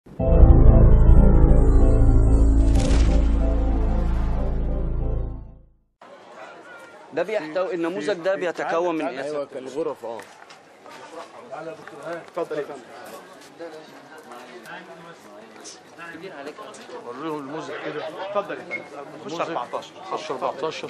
ده بيحتوي النموذج ده بيتكون من ايه؟ ايوه كان الغرف اه اتفضل يا فندم وريهم الموزة كده اتفضل يا فندم نخش 14 خش 14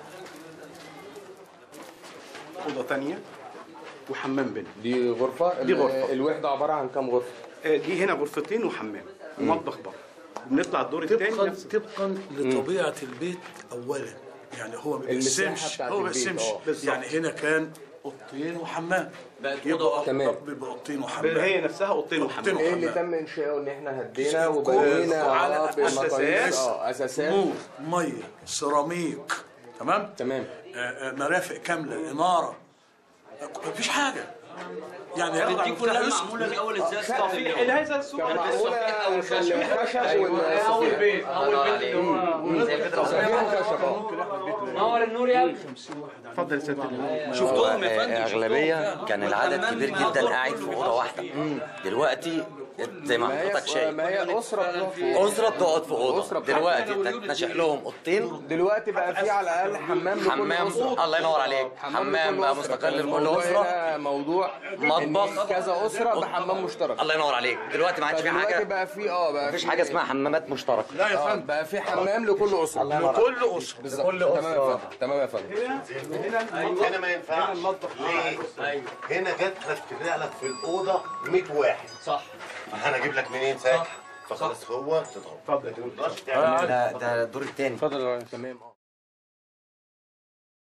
اوضه ثانيه وحمام بينا دي غرفة دي غرفة. الوحدة عبارة عن كام غرفة؟ آه، دي هنا غرفتين وحمام ومطبخ بره بنطلع الدور الثاني طبقا نفس طبقا لطبيعه البيت اولا يعني هو ما المساحة بيقسمش بتاعت هو ما البيت، بيقسمش اه. بالظبط. يعني هنا كان اوضتين وحمام يبقى تمام. بيبقى اوضتين وحمام هي نفسها اوضتين أوضتين وحمام ايه اللي وحمام. تم انشاؤه ان احنا هدينا كل- وبنينا على اه بمقاييس أساسات. اه اساسات نور ميه سيراميك تمام تمام آه، آه، مرافق كامله اناره آه، مفيش حاجه يعني ياخد على دي المفتاح كلها يسكت. معموله الاول ازاي في الصافي هذا السوق كان معمولة بالخشب والصفيح اول بيت اللي هو زي البيت صفيح وخشب اه نور النور يا ابني اتفضل يا سيادة شفتهم يا فندم أغلبية كان العدد كبير جدا قاعد في أوضة واحدة دلوقتي زي ما ما حضرتك هي شايف ما هي اسرة بتقعد في أوضة. أسرة بتقعد في أسرة أوضة بتاعت- دلوقتي تنشأ لهم أوضتين دلوقتي بقى في على الاقل حمام لكل حمام أسرة. الله ينور عليك حمام لكل بقى أسرة. مستقل كان لكل الموضوع أسرة هنا موضوع مطبخ. إن كذا اسرة بحمام مشترك الله ينور عليك دلوقتي ما عادش في فدلوقتي حاجة بقى في اه بقى مفيش في- حاجة اسمها حمامات مشتركة لا يا اه فندم بقى في حمام لكل اسرة كل اسره بالظبط تمام يا فندم تمام يا فندم هنا ما ينفعش ليه؟ هنا جت هتفرق لك في الاوضه 100 واحد صح انا اجيب لك منين ساكن فخلاص هو تضرب اتفضل ما تقدرش تعمل ده ده الدور التاني اتفضل يا ريس. تمام اه